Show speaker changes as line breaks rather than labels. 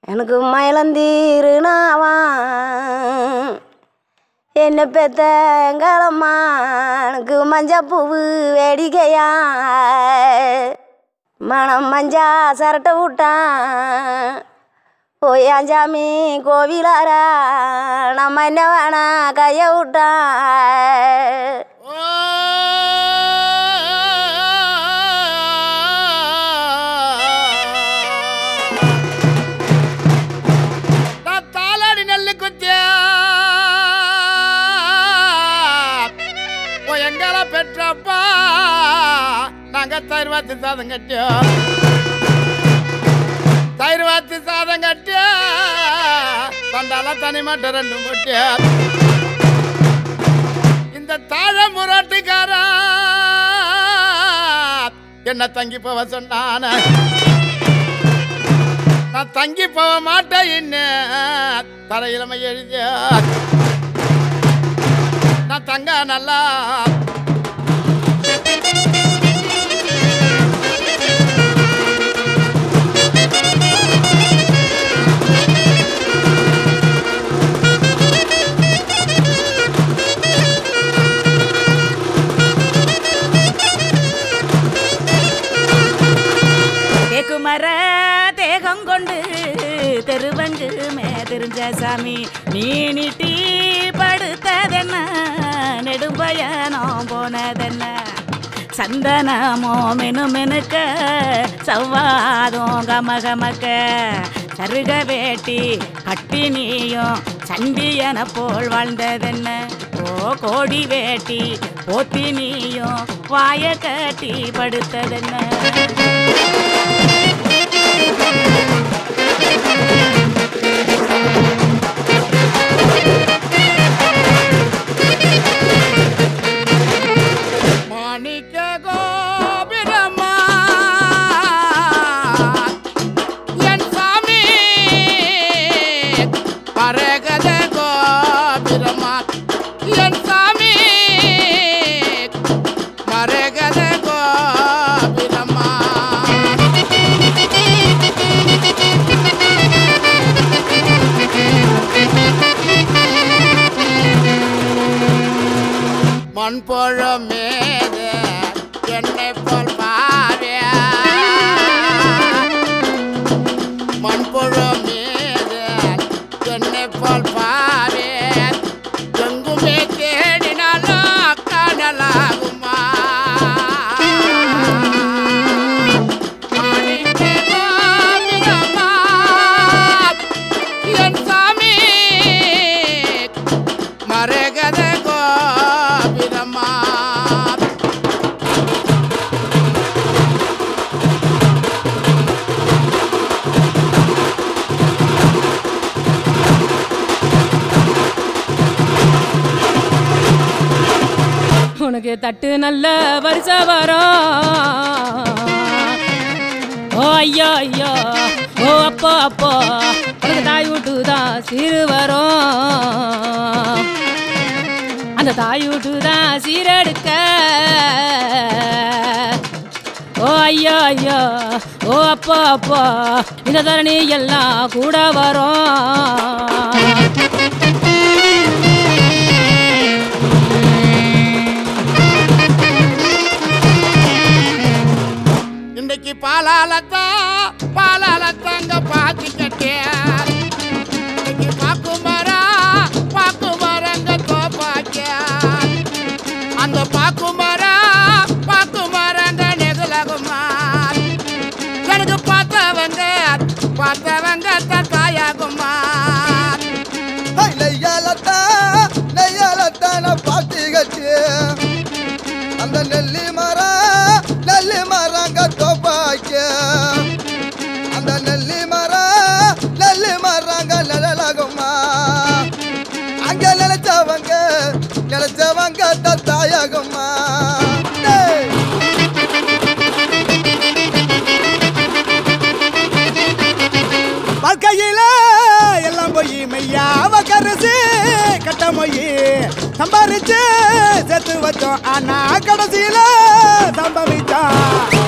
எனக்கு மயிலந்தீருனாவா என்ன பெத்த எங்களம்மா எனக்கு மஞ்சப்பூவு வேடிக்கையா மனம் மஞ்சா சரட்டை விட்டான் ஓயாஞ்சாமி கோவிலாரா நம்ம என்ன வேணா கைய விட்டான்
நான் தாளாடி நெல்லு குத்தியா எங்கள பெற்றப்பா நாங்க தயிர் வாத்து சாதம் கட்டியோ தயிர் வாத்து சாதம் கட்டியா சண்டால தனி மட்டும் ரெண்டு முட்டியா இந்த தாழ முரட்டுக்காரா என்ன தங்கி போவ சொன்னான நான் தங்கி போக மாட்டேன் என்ன தரையிலமை எழுதிய நான் தங்க நல்லா
தேக்குமர தேகம் கொண்டு தெருவங்கு மே தெரிஞ்ச சாமி நீ நீட்டி படுத்ததென்ன நெடும்பயணம் போனதென்ன சந்தனமோ மெனு மெனுக்க சவ்வாதும் கமகமக்க சருக வேட்டி கட்டி நீயும் சண்டியன போல் வாழ்ந்ததென்ன ஓ கோடி வேட்டி போத்தி நீயும் வாய கட்டி படுத்ததென்ன
மாணிக்க கோபிரமா என் சாமி பரகத கோபிரமா என் சாமி மரகத கோபிரமா மண்பழம் மேது என்னை போல் பாவியா மண்பழம் மீது என்னை போல் பாவே எங்குமே தேடினாலும் காணலாகுமா மாணிக்க கோவிந்தம்மா, என் சாமி மரகத கோபிரமா
உனக்கு தட்டு நல்ல வருஷ வரும் ஓ ஐயோ ஐயோ ஓ அப்போ அப்போ உனக்கு தாய் வீட்டு தான் சீரு வரும் அந்த தாய் வீட்டு தான் சீரெடுக்க ஓ ஐயோ ஐயோ ஓ அப்போ அப்போ இந்த தரணி எல்லாம் கூட வரும்
இன்னைக்கு பாலாலத்தா பாலாலத்தாங்க பாத்தி கட்டிய இன்னைக்கு பாக்கு மரம் பாக்கு மரங்க தோப்பாக்கிய அந்த பாக்கு மரம் பாக்கு மரங்க நெகுலகுமா எனக்கு பார்த்தவங்க பார்த்தவங்க தான் தாயாகுமா
ஐ, நெய்யாலத்தா நெய்யாலத்தான பாட்டி கட்டி அந்த நெல்லி மரம் நெல்லி மரங்க தோப்பாக்க அந்த நெல்லி மரம் நெல்லி மரங்க நிழலாகுமா அங்க நினைச்சவங்க நினைச்சவங்க தான் தாயாகுமா டேய்.
வாழ்க்கையில எல்லாம் போய் மெய்யாவ கரசு கட்ட மொய் சம்பாரிச்சு சேர்த்து வச்சோம் ஆனா கடைசியில சம்பவிச்சோம்